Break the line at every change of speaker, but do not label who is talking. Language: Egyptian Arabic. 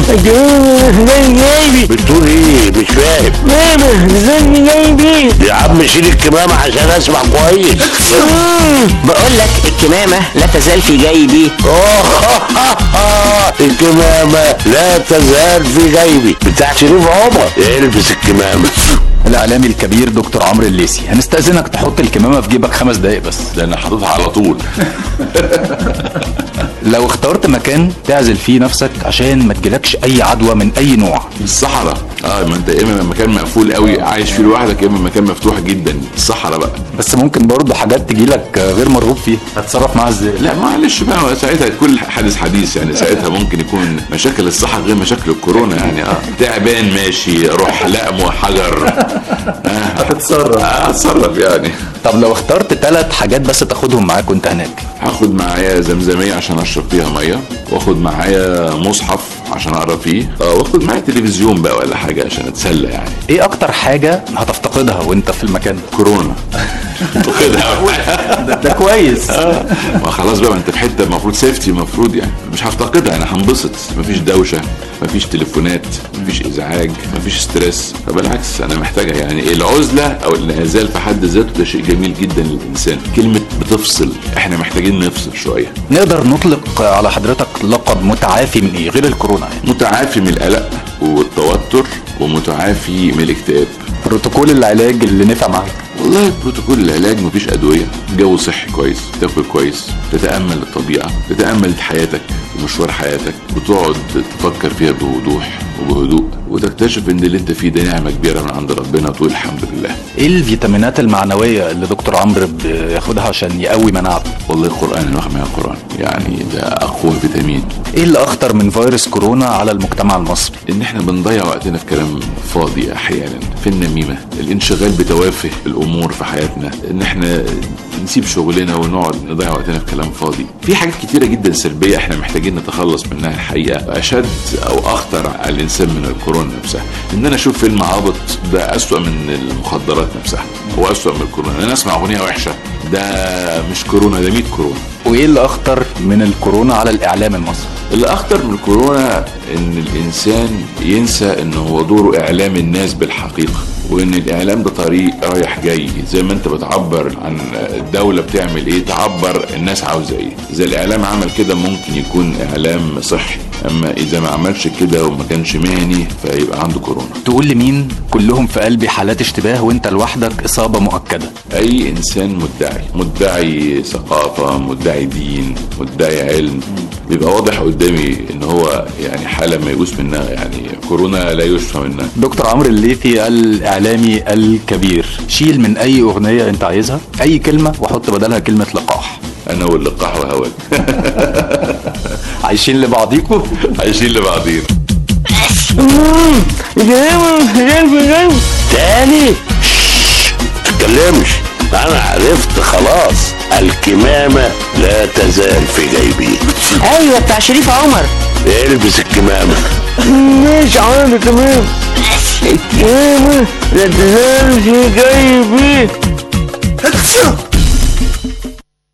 الكمامة زي جايبي
بتقول ايه مش فاهم
كمامة زي جايبي
يا عم شيل الكمامة عشان اسمع كويس
بقول لك الكمامة لا تزال في جيبي
الكمامة لا تزال في جيبي بتاع شريف عمر البس الكمامة
الاعلامي الكبير دكتور عمرو الليسي هنستأذنك تحط الكمامة في جيبك خمس دقايق بس
ده انا حاططها على طول
لو اخترت مكان تعزل فيه نفسك عشان ما تجيلكش اي عدوى من اي نوع
الصحراء اه ما انت يا اما مكان مقفول قوي عايش فيه لوحدك يا اما مكان مفتوح جدا الصحراء بقى
بس ممكن برضه حاجات تجيلك غير مرغوب فيها هتتصرف معاها ازاي
لا معلش بقى هو ساعتها كل حادث حديث يعني ساعتها ممكن يكون مشاكل الصحة غير مشاكل الكورونا يعني اه تعبان ماشي روح لقم وحجر
هتتصرف
اه اتصرف يعني
طب لو اخترت ثلاث حاجات بس تاخدهم معاك وانت هناك
هاخد معايا زمزمية عشان اشرب فيها مية واخد معايا مصحف عشان اقرا فيه اه واخد معايا تلفزيون بقى ولا حاجة عشان اتسلى يعني
ايه اكتر حاجة هتفتقدها وانت في المكان ده
كورونا
ده, ده كويس
ما خلاص بقى ما انت في حته المفروض سيفتي المفروض يعني مش هفتقدها انا هنبسط مفيش دوشه مفيش تليفونات مفيش ازعاج مفيش ستريس فبالعكس انا محتاجها يعني العزله او الانعزال في حد ذاته ده شيء جميل جدا للانسان كلمه بتفصل احنا محتاجين نفصل شويه
نقدر نطلق على حضرتك لقب متعافي من ايه غير الكورونا يعني
متعافي من القلق والتوتر ومتعافي من الاكتئاب
بروتوكول العلاج اللي نفع معاك
والله بروتوكول العلاج مفيش ادويه جو صحي كويس تاكل كويس تتامل الطبيعه تتامل حياتك ومشوار حياتك وتقعد تفكر فيها بوضوح وبهدوء وتكتشف ان اللي انت فيه ده نعمه كبيره من عند ربنا وتقول الحمد لله
ايه الفيتامينات المعنويه اللي دكتور عمرو بياخدها عشان يقوي مناعته
والله القران انا واخد من القران يعني ده اقوى فيتامين
ايه اللي اخطر من فيروس كورونا على المجتمع المصري
ان احنا بنضيع وقتنا في كلام فاضي احيانا في النميمه الانشغال بتوافه الامور في حياتنا ان احنا نسيب شغلنا ونقعد نضيع وقتنا في كلام فاضي في حاجات كتيره جدا سلبيه احنا محتاجين نتخلص منها الحقيقه اشد او اخطر على الانسان من الكورونا نفسها ان انا اشوف فيلم عابط ده اسوا من المخدرات نفسها هو اسوا من الكورونا انا اسمع اغنيه وحشه ده مش كورونا ده 100 كورونا
وايه اللي اخطر من الكورونا على الاعلام المصري
اللي اخطر من الكورونا ان الانسان ينسى ان هو دوره اعلام الناس بالحقيقه وان الاعلام ده طريق رايح جاي زي ما انت بتعبر عن الدوله بتعمل ايه تعبر الناس عاوزه ايه اذا الاعلام عمل كده ممكن يكون اعلام صحي اما اذا ما عملش كده وما كانش مهني فيبقى عنده كورونا
تقول لمين كلهم في قلبي حالات اشتباه وانت لوحدك اصابه مؤكده
اي انسان مدعي مدعي ثقافه مدعي دين مدعي علم بيبقى واضح قدامي ان هو يعني حاله ما يقوس منها يعني كورونا لا يشفى منها
دكتور عمرو الليثي الاعلامي الكبير شيل من اي اغنيه انت عايزها اي كلمه وحط بدلها كلمه لقاح
انا واللقاح وهواك
عايشين لبعضيكوا
عايشين لبعضينا
الكمامة جايبي جايبي
تاني شش، تتكلمش انا عرفت خلاص الكمامة لا تزال في جيبي
ايوه بتاع شريف عمر
البس الكمامة
مش عارف تمام الكمامة لا تزال في جيبي